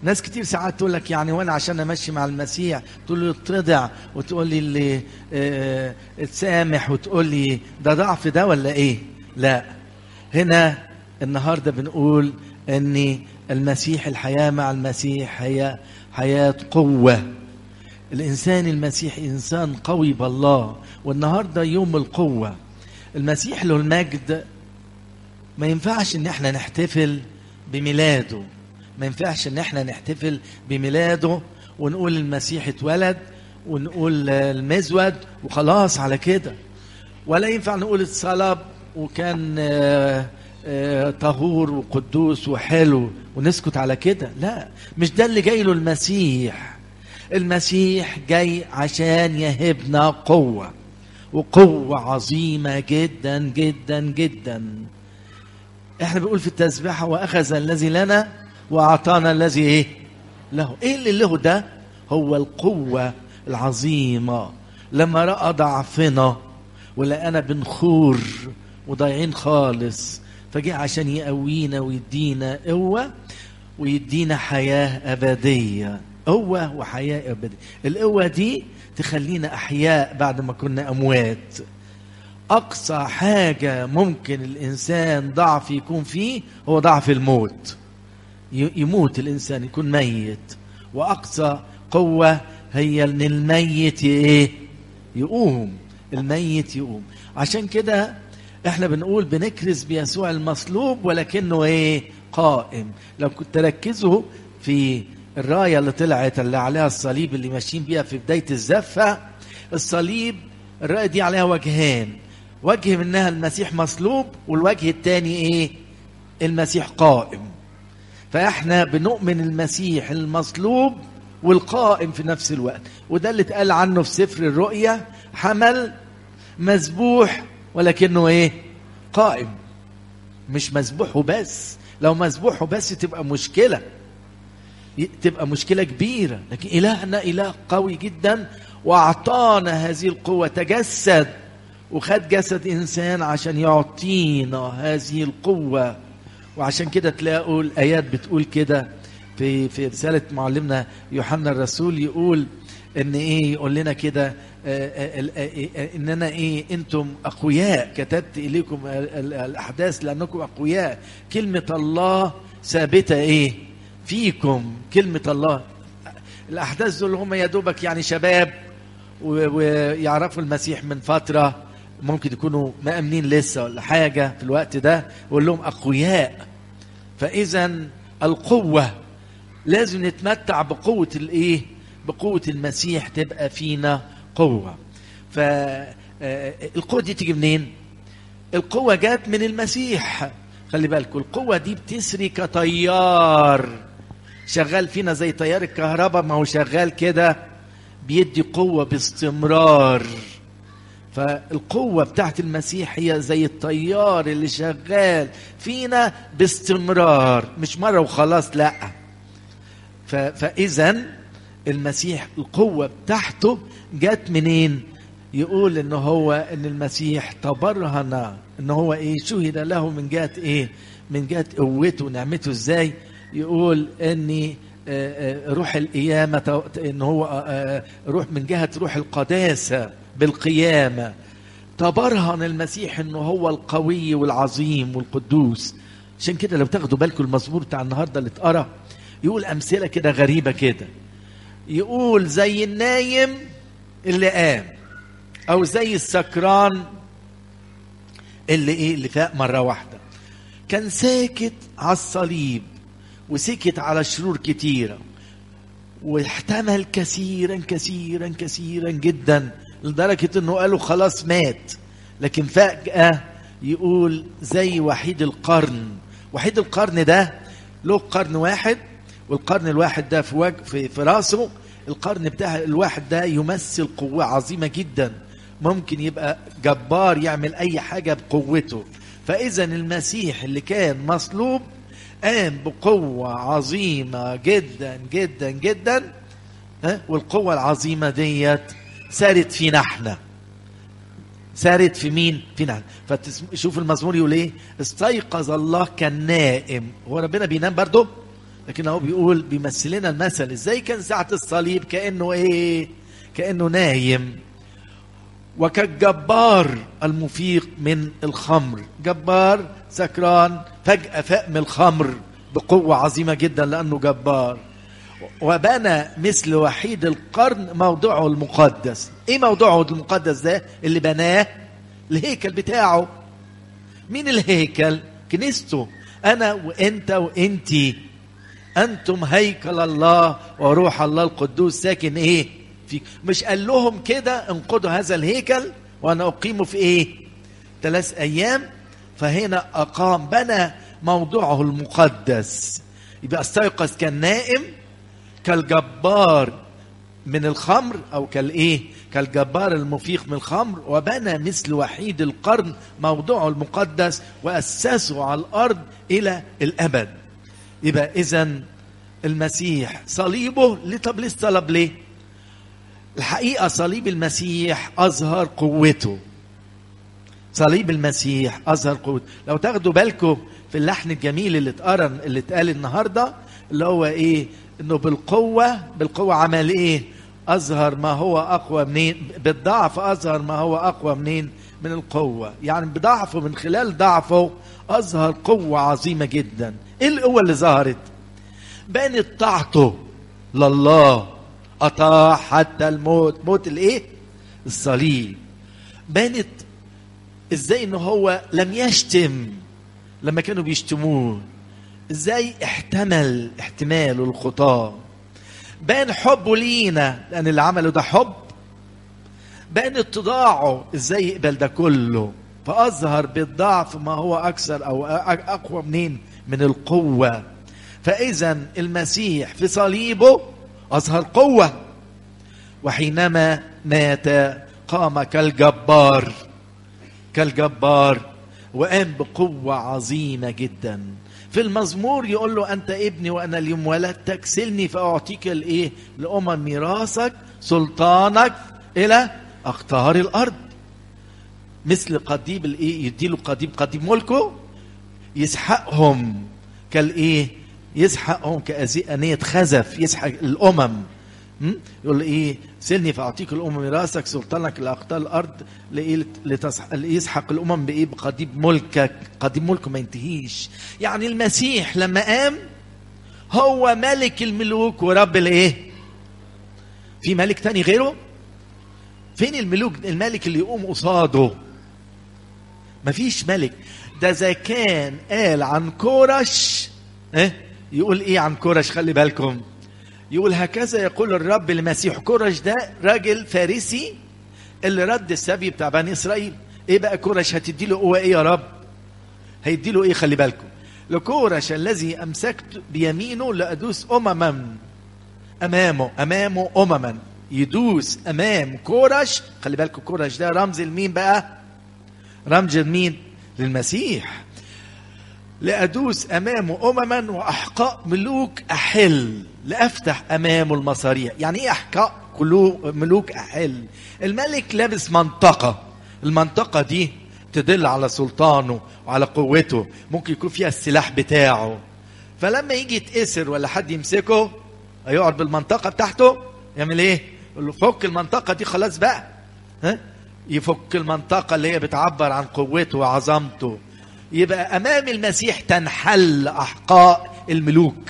ناس كتير ساعات تقول لك يعني وانا عشان امشي مع المسيح تقول لي اتضع وتقول لي اللي اه اتسامح وتقول لي ده ضعف ده ولا ايه لا هنا النهارده بنقول ان المسيح الحياه مع المسيح هي حياه قوه الانسان المسيحي انسان قوي بالله والنهارده يوم القوه المسيح له المجد ما ينفعش ان احنا نحتفل بميلاده ما ينفعش ان احنا نحتفل بميلاده ونقول المسيح اتولد ونقول المزود وخلاص على كده ولا ينفع نقول اتصلب وكان آه، آه، طهور وقدوس وحلو ونسكت على كده لا مش ده اللي جاي له المسيح المسيح جاي عشان يهبنا قوة وقوة عظيمة جدا جدا جدا احنا بنقول في التسبيحة وأخذ الذي لنا وأعطانا الذي إيه له إيه اللي له ده هو القوة العظيمة لما رأى ضعفنا ولقانا بنخور وضايعين خالص فجاء عشان يقوينا ويدينا قوة ويدينا حياة أبدية قوة وحياة أبدية القوة دي تخلينا أحياء بعد ما كنا أموات أقصى حاجة ممكن الإنسان ضعف يكون فيه هو ضعف الموت ي- يموت الإنسان يكون ميت وأقصى قوة هي إن الميت ي- إيه يقوم الميت يقوم عشان كده احنا بنقول بنكرز بيسوع المصلوب ولكنه ايه قائم لو كنت تركزوا في الرايه اللي طلعت اللي عليها الصليب اللي ماشيين بيها في بدايه الزفه الصليب الرايه دي عليها وجهان وجه منها المسيح مصلوب والوجه الثاني ايه المسيح قائم فاحنا بنؤمن المسيح المصلوب والقائم في نفس الوقت وده اللي اتقال عنه في سفر الرؤيا حمل مذبوح ولكنه ايه قائم مش مذبوح وبس لو مذبوح وبس تبقى مشكله ي- تبقى مشكله كبيره لكن الهنا اله قوي جدا واعطانا هذه القوه تجسد وخد جسد انسان عشان يعطينا هذه القوه وعشان كده تلاقوا الايات بتقول كده في في رساله معلمنا يوحنا الرسول يقول ان ايه يقول لنا كده آه، آه، ال- آه، آه، اننا ايه انتم اقوياء كتبت اليكم ال- ال- الاحداث لانكم اقوياء كلمه الله ثابته ايه فيكم كلمه الله الاحداث دول هم يا دوبك يعني شباب و- ويعرفوا المسيح من فتره ممكن يكونوا مأمنين لسه ولا حاجه في الوقت ده يقول لهم اقوياء فاذا القوه لازم نتمتع بقوه الايه بقوه المسيح تبقى فينا قوه فالقوه دي تيجي منين القوه جت من المسيح خلي بالكم القوه دي بتسري كطيار شغال فينا زي تيار الكهرباء ما هو شغال كده بيدي قوه باستمرار فالقوة بتاعت المسيح هي زي الطيار اللي شغال فينا باستمرار مش مرة وخلاص لا ف- فإذا المسيح القوة بتاعته جت منين يقول ان هو ان المسيح تبرهن ان هو ايه شهد له من جهة ايه من جهة قوته ونعمته ازاي يقول اني آه، آه، روح القيامة تو- ان هو آه، آه، روح من جهة روح القداسة بالقيامة تبرهن المسيح انه هو القوي والعظيم والقدوس عشان كده لو تاخدوا بالكم المزمور بتاع النهارده اللي اتقرا يقول امثله كده غريبه كده يقول زي النايم اللي قام او زي السكران اللي ايه اللي فاق مره واحده كان ساكت على الصليب وسكت على شرور كتيره واحتمل كثيرا كثيرا كثيرا جدا لدرجة انه قالوا خلاص مات لكن فجأة يقول زي وحيد القرن وحيد القرن ده له قرن واحد والقرن الواحد ده في وجه في, في راسه القرن بتاع الواحد ده يمثل قوة عظيمة جدا ممكن يبقى جبار يعمل اي حاجة بقوته فاذا المسيح اللي كان مصلوب قام بقوة عظيمة جدا جدا جدا ها والقوة العظيمة ديت سارت فينا احنا سارت في مين؟ فينا احنا فتشوف المزمور يقول ايه؟ استيقظ الله كان نائم هو ربنا بينام برضه؟ لكن هو بيقول بيمثل لنا المثل ازاي كان ساعة الصليب كأنه ايه كأنه نايم وكالجبار المفيق من الخمر جبار سكران فجأة فاق من الخمر بقوة عظيمة جدا لأنه جبار وبنى مثل وحيد القرن موضوعه المقدس ايه موضوعه المقدس ده اللي بناه الهيكل بتاعه مين الهيكل كنيسته انا وانت وانتي انتم هيكل الله وروح الله القدوس ساكن ايه فيك مش قال لهم كده انقضوا هذا الهيكل وانا اقيمه في ايه ثلاث ايام فهنا اقام بنى موضوعه المقدس يبقى استيقظ كان نائم كالجبار من الخمر او كالايه كالجبار المفيق من الخمر وبنى مثل وحيد القرن موضوعه المقدس واسسه على الارض الى الابد يبقى اذا المسيح صليبه ليه طب ليه الصلب ليه الحقيقه صليب المسيح اظهر قوته صليب المسيح اظهر قوته لو تاخدوا بالكم في اللحن الجميل اللي اتقرا اللي اتقال النهارده اللي هو ايه انه بالقوه بالقوه عمل ايه اظهر ما هو اقوى منين بالضعف اظهر ما هو اقوى منين من القوه يعني بضعفه من خلال ضعفه اظهر قوه عظيمه جدا ايه القوه اللي ظهرت بانت طاعته لله اطاع حتى الموت موت الايه الصليب بانت ازاي ان هو لم يشتم لما كانوا بيشتموه ازاي احتمل احتماله الخطاه بان حبه لينا لان اللي عمله ده حب بان اتضاعه ازاي يقبل ده كله فاظهر بالضعف ما هو اكثر او اقوى منين من القوه فاذا المسيح في صليبه اظهر قوه وحينما مات قام كالجبار كالجبار وقام بقوه عظيمه جدا في المزمور يقول له انت ابني وانا اليوم ولدتك سلني فاعطيك الايه لامم ميراثك سلطانك الى اقطار الارض مثل قضيب الايه يديله قضيب قضيب ملكه يسحقهم كالايه يسحقهم كأنية خزف يسحق الامم يقول ايه سلني فاعطيك الامم ميراثك سلطانك لاقطار الارض لايه يسحق الامم بايه بقضيب ملكك قضيب ملكه ما ينتهيش يعني المسيح لما قام هو ملك الملوك ورب الايه في ملك تاني غيره فين الملوك الملك اللي يقوم قصاده مفيش ملك ده اذا كان قال عن كورش ايه يقول ايه عن كورش خلي بالكم يقول هكذا يقول الرب المسيح كورش ده راجل فارسي اللي رد السبي بتاع بني اسرائيل ايه بقى كورش هتدي له قوه ايه يا رب هيدي له ايه خلي بالكم لكورش الذي امسكت بيمينه لادوس امما امامه امامه امما يدوس امام كورش خلي بالكم كورش ده رمز لمين بقى رمز لمين للمسيح لأدوس أمامه أمما وأحقاء ملوك أحل لأفتح أمامه المصاريع يعني إيه أحقاء ملوك أحل الملك لابس منطقة المنطقة دي تدل على سلطانه وعلى قوته ممكن يكون فيها السلاح بتاعه فلما يجي يتأسر ولا حد يمسكه هيقعد بالمنطقة بتاعته يعمل ايه يقول له فك المنطقة دي خلاص بقى ها يفك المنطقة اللي هي بتعبر عن قوته وعظمته يبقى امام المسيح تنحل احقاء الملوك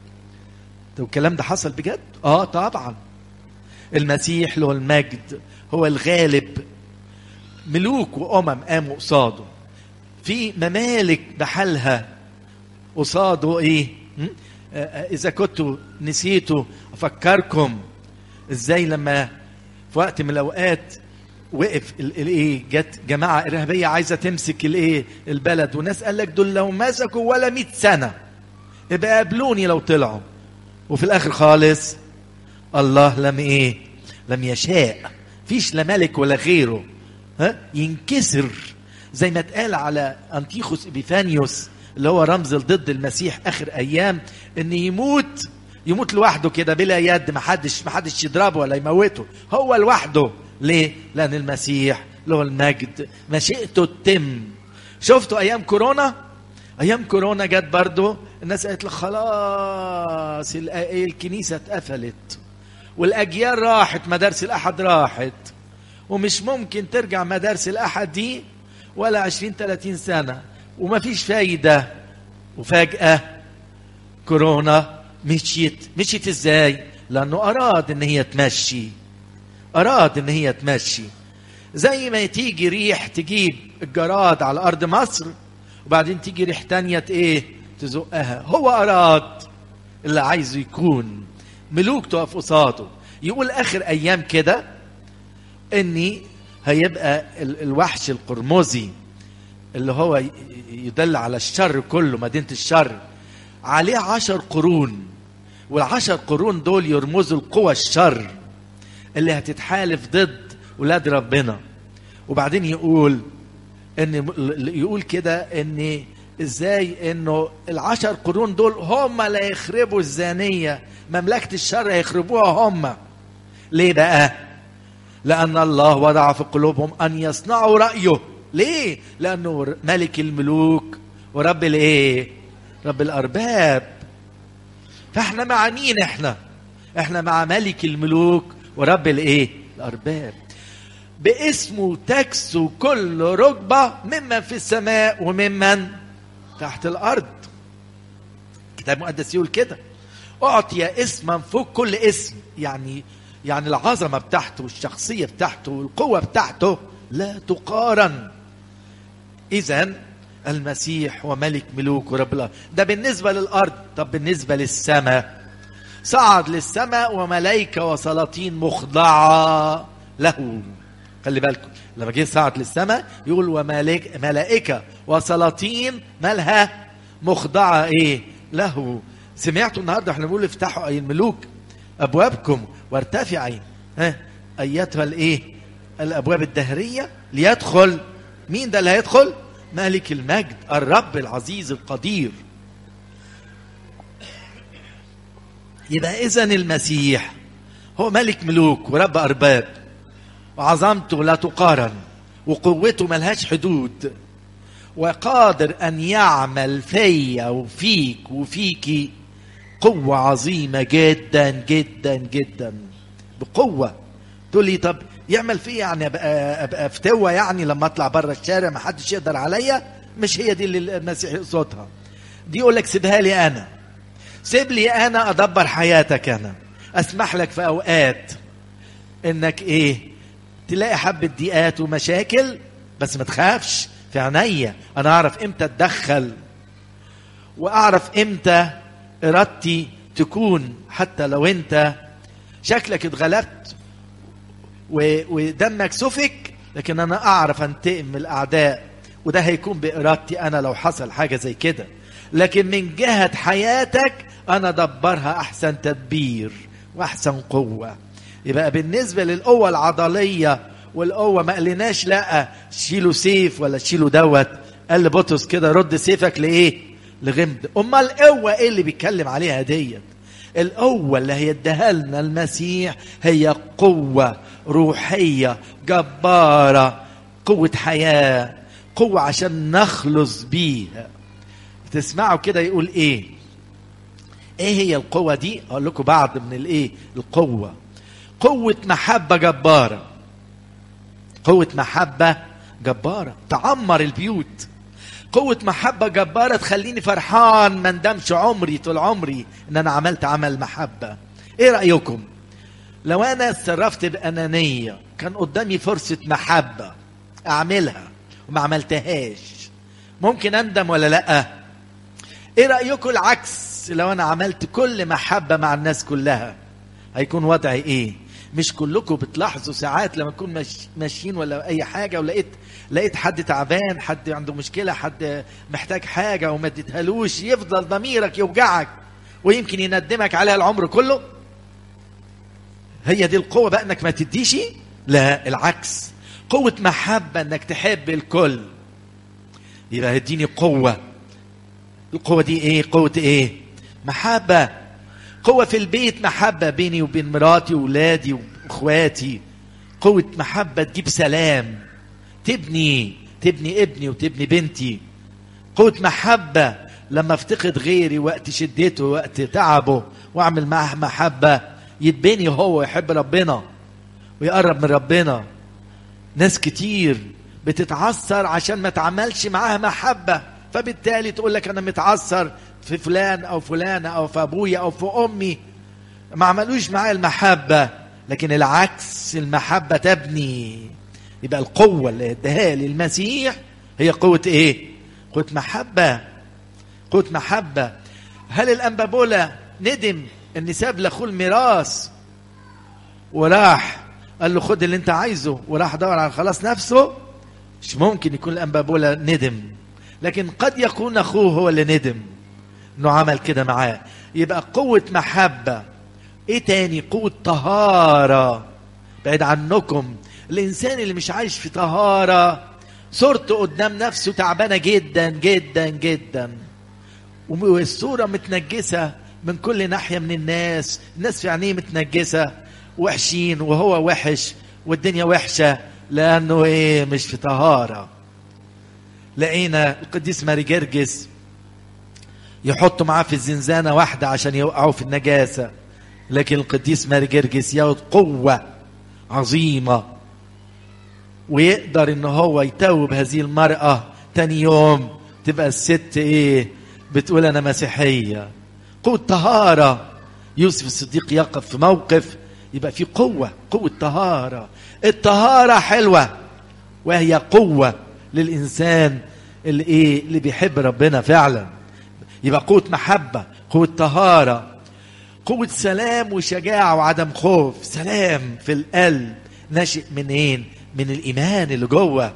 طب الكلام ده حصل بجد اه طبعا المسيح له المجد هو الغالب ملوك وامم قاموا قصاده في ممالك بحالها قصاده ايه اذا كنتوا نسيتوا افكركم ازاي لما في وقت من الاوقات وقف الايه جت جماعه ارهابيه عايزه تمسك الايه البلد وناس قال لك دول لو مسكوا ولا 100 سنه يبقى قابلوني لو طلعوا وفي الاخر خالص الله لم ايه لم يشاء فيش لا ملك ولا غيره ها ينكسر زي ما اتقال على انتيخوس ابيفانيوس اللي هو رمز ضد المسيح اخر ايام ان يموت يموت لوحده كده بلا يد ما حدش ما حدش يضربه ولا يموته هو لوحده ليه؟ لأن المسيح له المجد مشيئته تتم شفتوا أيام كورونا؟ أيام كورونا جت برضو الناس قالت لك خلاص ال- الكنيسة اتقفلت والأجيال راحت مدارس الأحد راحت ومش ممكن ترجع مدارس الأحد دي ولا عشرين تلاتين سنة ومفيش فايدة وفجأة كورونا مشيت مشيت ازاي لأنه أراد إن هي تمشي أراد إن هي تمشي زي ما تيجي ريح تجيب الجراد على أرض مصر وبعدين تيجي ريح تانية ايه تزقها هو أراد اللي عايزه يكون ملوك تقف قصاده يقول آخر أيام كده إني هيبقى ال- الوحش القرمزي اللي هو ي- يدل على الشر كله مدينة الشر عليه عشر قرون والعشر قرون دول يرمزوا القوى الشر اللي هتتحالف ضد ولاد ربنا وبعدين يقول ان يقول كده ان ازاي انه العشر قرون دول هم اللي هيخربوا الزانيه مملكه الشر هيخربوها هم ليه بقى لان الله وضع في قلوبهم ان يصنعوا رايه ليه لانه ملك الملوك ورب الايه رب الارباب فاحنا مع مين احنا احنا مع ملك الملوك ورب الايه الارباب باسمه تكسو كل ركبة ممن في السماء وممن تحت الأرض الكتاب المقدس يقول كده أعطي اسما فوق كل اسم يعني يعني العظمة بتاعته والشخصية بتاعته والقوة بتاعته لا تقارن إذا المسيح وملك ملوك ورب الأرض ده بالنسبة للأرض طب بالنسبة للسماء صعد للسماء وملائكة وسلاطين مخضعة له خلي بالكم لما جه صعد للسماء يقول وملائكة ملائكة وسلاطين مالها مخضعة ايه له سمعتوا النهارده احنا بنقول افتحوا اي الملوك ابوابكم وارتفعي ها ايتها الايه الابواب الدهريه ليدخل مين ده اللي هيدخل ملك المجد الرب العزيز القدير يبقى اذا المسيح هو ملك ملوك ورب ارباب وعظمته لا تقارن وقوته ملهاش حدود وقادر ان يعمل فيا وفيك وفيكي قوة عظيمة جدا جدا جدا بقوة تقول لي طب يعمل فيا يعني ابقى ابقى فتوة يعني لما اطلع بره الشارع ما حدش يقدر عليا مش هي دي اللي المسيح يقصدها دي يقول لك سيبها لي انا سيب لي انا ادبر حياتك انا اسمح لك في اوقات انك ايه تلاقي حبة ضيقات ومشاكل بس ما تخافش في عينيا انا اعرف امتى اتدخل واعرف امتى ارادتي تكون حتى لو انت شكلك اتغلبت و- ودمك سفك لكن انا اعرف انتقم من الاعداء وده هيكون بارادتي انا لو حصل حاجه زي كده لكن من جهه حياتك انا دبرها احسن تدبير واحسن قوه يبقى بالنسبه للقوه العضليه والقوه ما قالناش لا شيلوا سيف ولا شيلوا دوت قال لبطرس كده رد سيفك لايه لغمد امال القوه ايه اللي بيتكلم عليها ديت القوة اللي هيديها لنا المسيح هي قوة روحية جبارة قوة حياة قوة عشان نخلص بيها تسمعوا كده يقول ايه ايه هي القوة دي اقول لكم بعض من الايه القوة قوة محبة جبارة قوة محبة جبارة تعمر البيوت قوة محبة جبارة تخليني فرحان ما ندمش عمري طول عمري ان انا عملت عمل محبة ايه رأيكم لو انا اتصرفت بأنانية كان قدامي فرصة محبة اعملها وما عملتهاش ممكن اندم ولا لا ايه رأيكم العكس لو انا عملت كل محبة مع الناس كلها هيكون وضعي ايه مش كلكم بتلاحظوا ساعات لما نكون مش ماشيين ولا اي حاجه ولقيت لقيت حد تعبان حد عنده مشكله حد محتاج حاجه وما اديتهالوش يفضل ضميرك يوجعك ويمكن يندمك عليها العمر كله هي دي القوه بقى انك ما تديش لا العكس قوه محبه انك تحب الكل يبقى هيديني قوه القوه دي ايه قوه ايه محبه قوة في البيت محبة بيني وبين مراتي وولادي واخواتي قوة محبة تجيب سلام تبني تبني ابني وتبني بنتي قوة محبة لما افتقد غيري وقت شدته وقت تعبه واعمل معاه محبة يتبني هو يحب ربنا ويقرب من ربنا ناس كتير بتتعثر عشان ما تعملش معاها محبة فبالتالي تقول لك انا متعثر في فلان او فلانة او في ابويا او في امي ما عملوش معايا المحبة لكن العكس المحبة تبني يبقى القوة اللي اداها لي المسيح هي قوة ايه قوة محبة قوة محبة هل الأنبابولا ندم ان ساب لاخوه الميراث وراح قال له خد اللي انت عايزه وراح دور على خلاص نفسه مش ممكن يكون الأنبابولا ندم لكن قد يكون اخوه هو اللي ندم انه عمل كده معاه يبقى قوة محبة ايه تاني قوة طهارة بعيد عنكم الانسان اللي مش عايش في طهارة صورته قدام نفسه تعبانة جدا جدا جدا والصورة متنجسة من كل ناحية من الناس الناس في عينيه متنجسة وحشين وهو وحش والدنيا وحشة لأنه إيه مش في طهارة لقينا القديس ماري جرجس يحطوا معاه في الزنزانة واحدة عشان يوقعوا في النجاسة لكن القديس ماري جرجس ياخد قوة عظيمة ويقدر ان هو يتوب هذه المرأة تاني يوم تبقى الست ايه بتقول انا مسيحية قوة طهارة يوسف الصديق يقف في موقف يبقى في قوة قوة طهارة الطهارة حلوة وهي قوة للإنسان اللي ايه اللي بيحب ربنا فعلا يبقى قوة محبة قوة طهارة قوة سلام وشجاعة وعدم خوف سلام في القلب ناشئ منين من الإيمان اللي جوه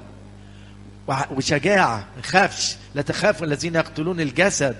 وشجاعة ما تخافش لا تخافوا الذين يقتلون الجسد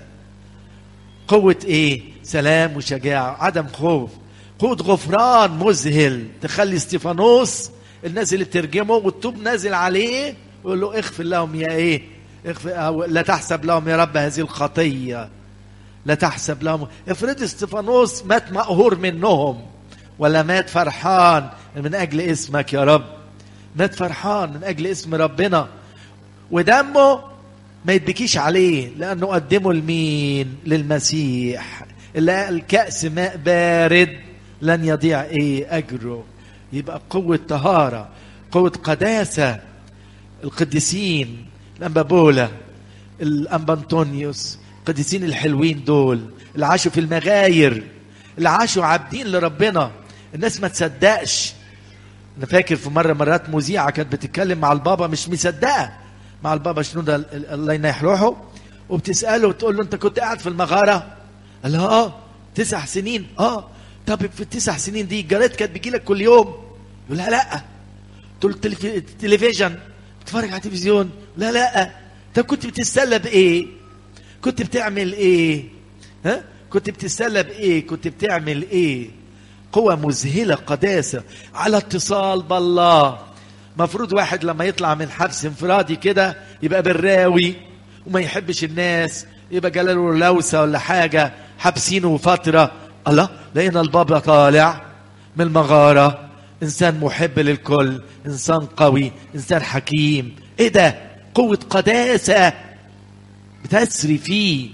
قوة ايه سلام وشجاعة عدم خوف قوة غفران مذهل تخلي استيفانوس الناس اللي بترجمه والطوب نازل عليه ويقول له اغفر لهم يا ايه اغفر لا تحسب لهم يا رب هذه الخطيه لا تحسب لهم افرض استفانوس مات مقهور منهم ولا مات فرحان من اجل اسمك يا رب مات فرحان من اجل اسم ربنا ودمه ما يتبكيش عليه لانه قدمه لمين للمسيح اللي الكأس ماء بارد لن يضيع ايه اجره يبقى قوة طهارة قوة قداسة القديسين الأنبابولا الأنبا أنطونيوس القديسين الحلوين دول اللي عاشوا في المغاير اللي عاشوا عابدين لربنا الناس ما تصدقش انا فاكر في مره مرات مذيعه كانت بتتكلم مع البابا مش مصدقه مع البابا شنو ده الله ينيح روحه وبتساله وتقول له انت كنت قاعد في المغاره قال لها اه تسع سنين اه طب في التسع سنين دي الجرايد كانت بتجي لك كل يوم يقول لها لا تقول التلفزيون بتتفرج على التلفزيون لا لا طب كنت بتتسلى بايه كنت بتعمل ايه ها كنت بتتسلى بايه كنت بتعمل ايه قوة مذهلة قداسة على اتصال بالله مفروض واحد لما يطلع من حبس انفرادي كده يبقى براوي وما يحبش الناس يبقى جلاله لوسة ولا حاجة حابسينه فترة الله لقينا البابا طالع من المغارة إنسان محب للكل إنسان قوي إنسان حكيم إيه ده قوة قداسة بتسري فيه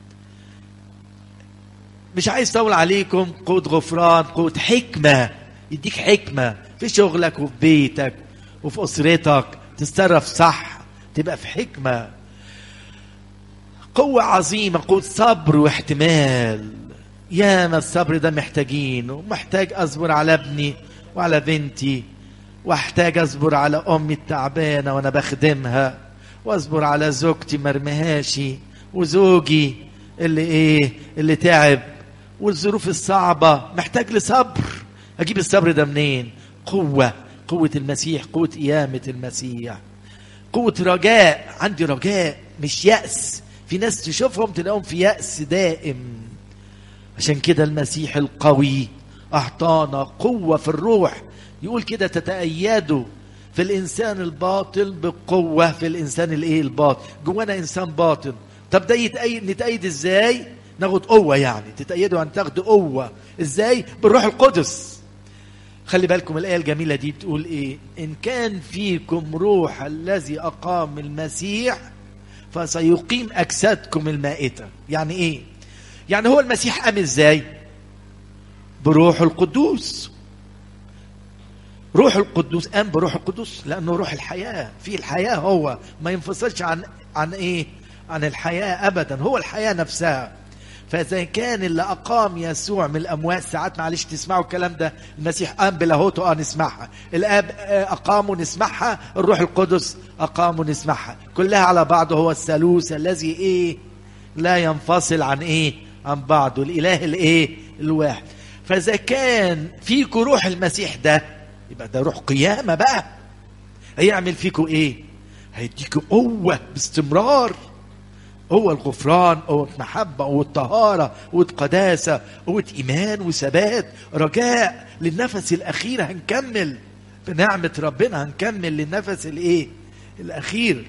مش عايز اطول عليكم قوة غفران قوة حكمة يديك حكمة في شغلك وفي بيتك وفي أسرتك تتصرف صح تبقى في حكمة قوة عظيمة قوة صبر واحتمال ياما الصبر ده محتاجينه محتاج أصبر على ابني وعلى بنتي واحتاج أصبر على أمي التعبانة وأنا بخدمها واصبر على زوجتي مرمهاشي وزوجي اللي ايه اللي تعب والظروف الصعبة محتاج لصبر اجيب الصبر ده منين قوة قوة المسيح قوة قيامة المسيح قوة رجاء عندي رجاء مش يأس في ناس تشوفهم تلاقيهم في يأس دائم عشان كده المسيح القوي أعطانا قوة في الروح يقول كده تتأيدوا في الإنسان الباطل بقوة في الإنسان الإيه الباطل جوانا إنسان باطل طب ده يتأيد نتأيد إزاي ناخد قوة يعني تتأيدوا أن تاخدوا قوة إزاي بالروح القدس خلي بالكم الآية الجميلة دي بتقول إيه إن كان فيكم روح الذي أقام المسيح فسيقيم اجسادكم المائته يعني ايه يعني هو المسيح قام ازاي بروح القدوس روح القدوس قام بروح القدوس لانه روح الحياه في الحياه هو ما ينفصلش عن عن ايه عن الحياه ابدا هو الحياه نفسها فاذا كان اللي اقام يسوع من الاموات ساعات معلش تسمعوا الكلام ده المسيح قام بلاهوته اه نسمعها الاب اقاموا نسمعها الروح القدس اقاموا نسمعها كلها على بعض هو الثالوث الذي ايه لا ينفصل عن ايه عن بعضه الاله الايه الواحد فاذا كان فيكم روح المسيح ده يبقى ده روح قيامه بقى هيعمل فيكم ايه هيديكوا قوه باستمرار قوة الغفران قوة محبة قوة طهارة قوة قداسة قوة إيمان وثبات رجاء للنفس الأخير هنكمل بنعمة ربنا هنكمل للنفس الإيه الأخير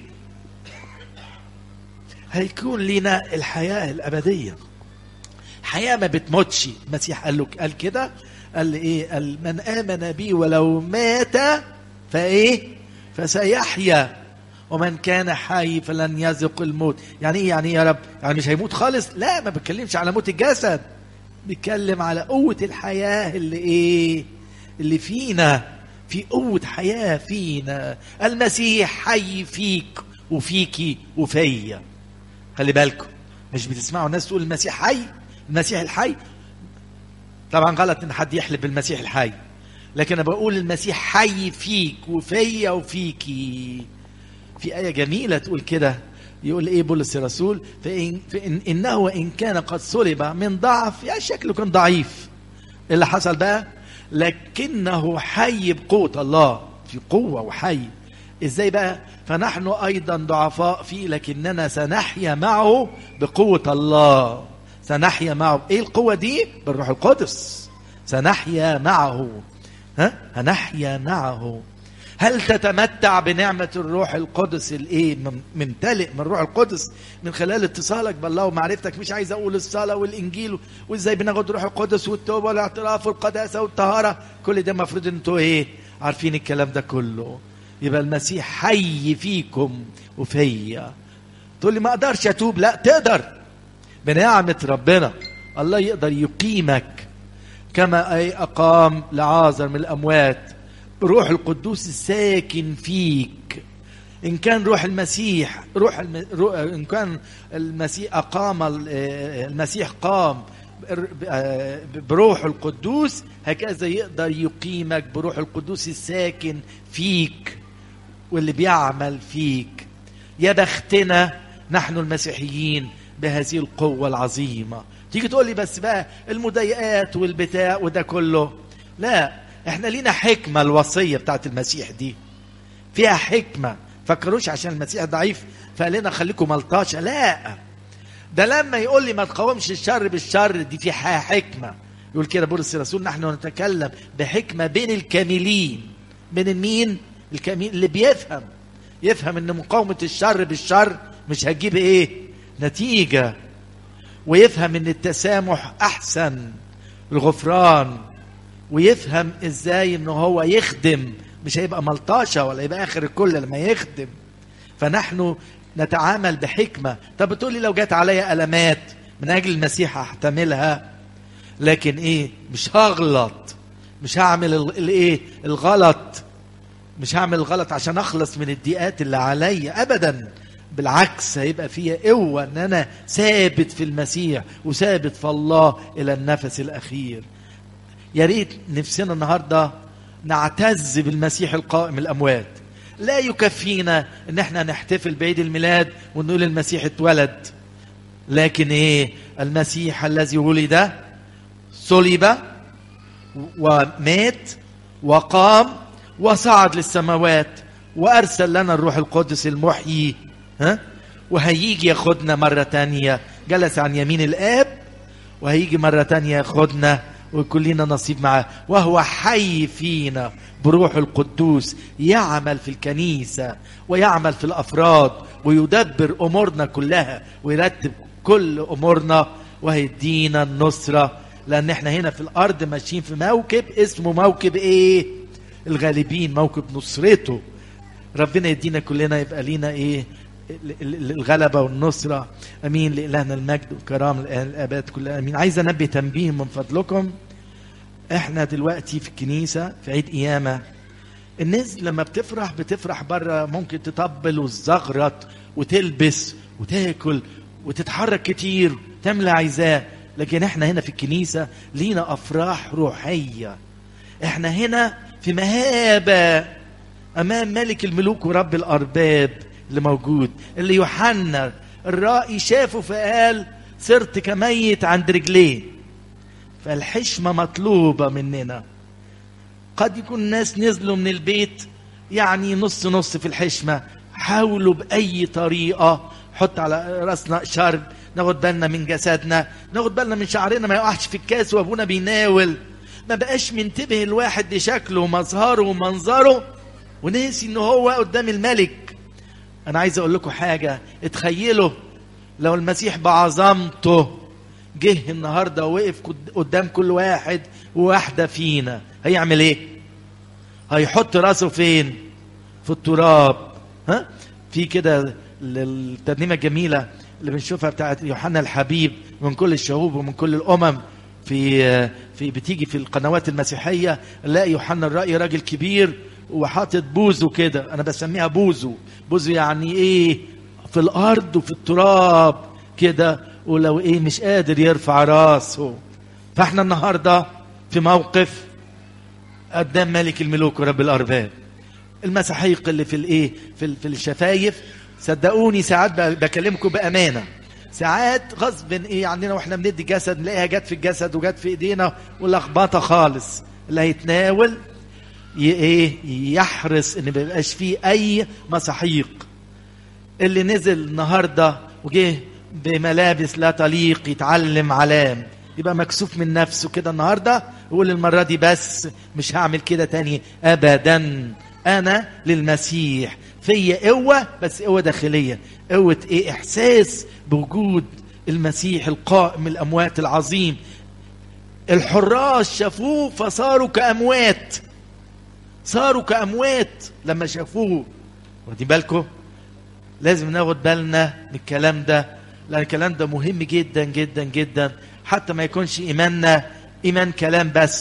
هيكون لنا الحياة الأبدية حياة ما بتموتش المسيح قال له قال كده قال لي ايه قال من آمن بي ولو مات فايه فسيحيا ومن كان حي فلن يذق الموت يعني ايه يعني ايه يا رب يعني مش هيموت خالص لا ما بتكلمش على موت الجسد بيتكلم على قوة الحياة اللي ايه اللي فينا في قوة حياة فينا المسيح حي فيك وفيكي وفيا خلي بالكم مش بتسمعوا الناس تقول المسيح حي المسيح الحي طبعا غلط ان حد يحلف بالمسيح الحي لكن انا بقول المسيح حي فيك وفيا وفيكي في آية جميلة تقول كده يقول إيه بولس الرسول فإن, فإن إنه وإن كان قد صلب من ضعف يعني شكله كان ضعيف اللي حصل بقى لكنه حي بقوة الله في قوة وحي إزاي بقى فنحن أيضا ضعفاء فيه لكننا سنحيا معه بقوة الله سنحيا معه إيه القوة دي بالروح القدس سنحيا معه ها هنحيا معه هل تتمتع بنعمة الروح القدس الايه ممتلئ من الروح القدس من خلال اتصالك بالله ومعرفتك مش عايز اقول الصلاة والانجيل وازاي بناخد الروح القدس والتوبة والاعتراف والقداسة والطهارة كل ده المفروض انتوا ايه عارفين الكلام ده كله يبقى المسيح حي فيكم وفيا تقول لي ما اقدرش اتوب لا تقدر بنعمة ربنا الله يقدر يقيمك كما اي اقام لعازر من الاموات روح القدوس الساكن فيك ان كان روح المسيح روح, الم... روح ان كان المسيح اقام المسيح قام بروح القدوس هكذا يقدر يقيمك بروح القدوس الساكن فيك واللي بيعمل فيك يا بختنا نحن المسيحيين بهذه القوة العظيمة تيجي تقول لي بس بقى المضايقات والبتاع وده كله لا احنا لينا حكمة الوصية بتاعت المسيح دي فيها حكمة فكروش عشان المسيح ضعيف فقال لنا خليكم ملطاشة لا ده لما يقول لي ما تقاومش الشر بالشر دي فيها حكمة يقول كده بولس الرسول نحن نتكلم بحكمة بين الكاملين بين مين الكامل اللي بيفهم يفهم ان مقاومة الشر بالشر مش هتجيب ايه نتيجة ويفهم ان التسامح احسن الغفران ويفهم ازاي ان هو يخدم مش هيبقى ملطشه ولا يبقى اخر الكل لما يخدم فنحن نتعامل بحكمه طب بتقولي لو جت عليا المات من اجل المسيح هحتملها لكن ايه مش هغلط مش هعمل الايه الغلط مش هعمل الغلط عشان اخلص من الضيقات اللي عليا ابدا بالعكس هيبقى فيها قوه ان انا ثابت في المسيح وثابت في الله الى النفس الاخير يا ريت نفسنا النهارده نعتز بالمسيح القائم الاموات لا يكفينا ان احنا نحتفل بعيد الميلاد ونقول المسيح اتولد لكن ايه المسيح الذي ولد صلب ومات وقام وصعد للسماوات وارسل لنا الروح القدس المحيي ها وهيجي ياخدنا مرة تانية جلس عن يمين الآب وهيجي مرة تانية ياخدنا ويكون لنا نصيب معاه وهو حي فينا بروح القدوس يعمل في الكنيسة ويعمل في الأفراد ويدبر أمورنا كلها ويرتب كل أمورنا وهيدينا النصرة لأن احنا هنا في الأرض ماشيين في موكب اسمه موكب إيه الغالبين موكب نصرته ربنا يدينا كلنا يبقى لينا إيه الغلبة والنصرة أمين لإلهنا المجد والكرام الآباد كلها أمين عايز أنبه تنبيه من فضلكم إحنا دلوقتي في الكنيسة في عيد قيامة الناس لما بتفرح بتفرح بره ممكن تطبل وتزغرط وتلبس وتاكل وتتحرك كتير تعمل عايزاه لكن احنا هنا في الكنيسة لينا أفراح روحية احنا هنا في مهابة أمام ملك الملوك ورب الأرباب اللي موجود اللي يوحنا الرائي شافه فقال صرت كميت عند رجليه فالحشمة مطلوبة مننا قد يكون ناس نزلوا من البيت يعني نص نص في الحشمة حاولوا بأي طريقة حط على راسنا شرب ناخد بالنا من جسدنا ناخد بالنا من شعرنا ما يقعش في الكاس وابونا بيناول ما بقاش منتبه الواحد لشكله ومظهره ومنظره ونسي ان هو قدام الملك انا عايز اقول لكم حاجة اتخيلوا لو المسيح بعظمته جه النهاردة ووقف قدام كل واحد وواحدة فينا هيعمل ايه هيحط راسه فين في التراب ها في كده الترنيمة الجميلة اللي بنشوفها بتاعت يوحنا الحبيب من كل الشعوب ومن كل الأمم في في بتيجي في القنوات المسيحية نلاقي يوحنا الرأي راجل كبير وحاطط بوزه كده أنا بسميها بوزه بوزه يعني إيه في الأرض وفي التراب كده ولو إيه مش قادر يرفع راسه فإحنا النهاردة في موقف قدام ملك الملوك ورب الأرباب المساحيق اللي في الإيه في, في الشفايف صدقوني ساعات بكلمكم بأمانة ساعات غصب ايه عندنا واحنا بندي جسد نلاقيها جت في الجسد وجت في ايدينا ولخبطه خالص اللي هيتناول ايه يحرص ان ما يبقاش فيه اي مساحيق اللي نزل النهارده وجه بملابس لا تليق يتعلم علام يبقى مكسوف من نفسه كده النهارده يقول المره دي بس مش هعمل كده تاني ابدا انا للمسيح فيا قوة بس قوة داخلية قوة ايه احساس بوجود المسيح القائم الاموات العظيم الحراس شافوه فصاروا كاموات صاروا كاموات لما شافوه واخدين بالكم لازم ناخد بالنا من الكلام ده لان الكلام ده مهم جدا جدا جدا حتى ما يكونش ايماننا ايمان كلام بس